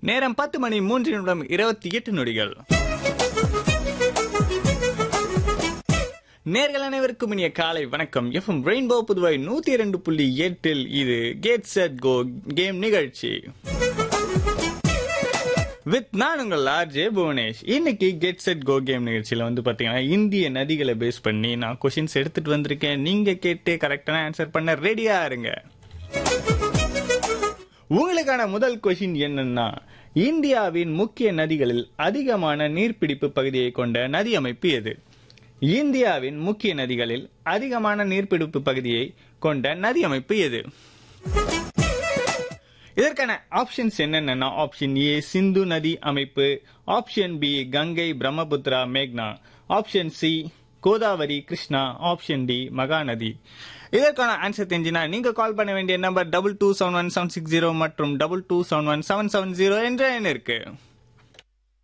நேரம் பத்து மணி மூன்று நிமிடம் இருபத்தி எட்டு நொடிகள் நேர்கள் அனைவருக்கும் இனிய காலை வணக்கம் எஃப்எம் ரெயின்போ புதுவை நூத்தி இரண்டு புள்ளி எட்டில் இது கேட் செட் கோ கேம் நிகழ்ச்சி வித் நான் உங்கள் ஆர்ஜே புவனேஷ் இன்னைக்கு கெட் செட் கோ கேம் நிகழ்ச்சியில வந்து பாத்தீங்கன்னா இந்திய நதிகளை பேஸ் பண்ணி நான் கொஷின்ஸ் எடுத்துட்டு வந்திருக்கேன் நீங்க கேட்டு கரெக்டான ஆன்சர் பண்ண ரெடியா இருங்க உங்களுக்கான முதல் கொஷின் என்னன்னா இந்தியாவின் முக்கிய நதிகளில் அதிகமான நீர்பிடிப்பு பகுதியை கொண்ட நதி அமைப்பு எது இந்தியாவின் முக்கிய நதிகளில் அதிகமான நீர்பிடிப்பு பகுதியை கொண்ட நதி அமைப்பு எது இதற்கான ஆப்ஷன்ஸ் என்னென்னா ஆப்ஷன் ஏ சிந்து நதி அமைப்பு ஆப்ஷன் பி கங்கை பிரம்மபுத்திரா மேக்னா option C Godavari Krishna option D Mahanadi இதற்கான ஆன்சர் தெரிஞ்சுனா நீங்க கால் பண்ண வேண்டிய number double two seven one seven six zero மற்றும் double two seven one seven seven zero என்ற எண் இருக்கு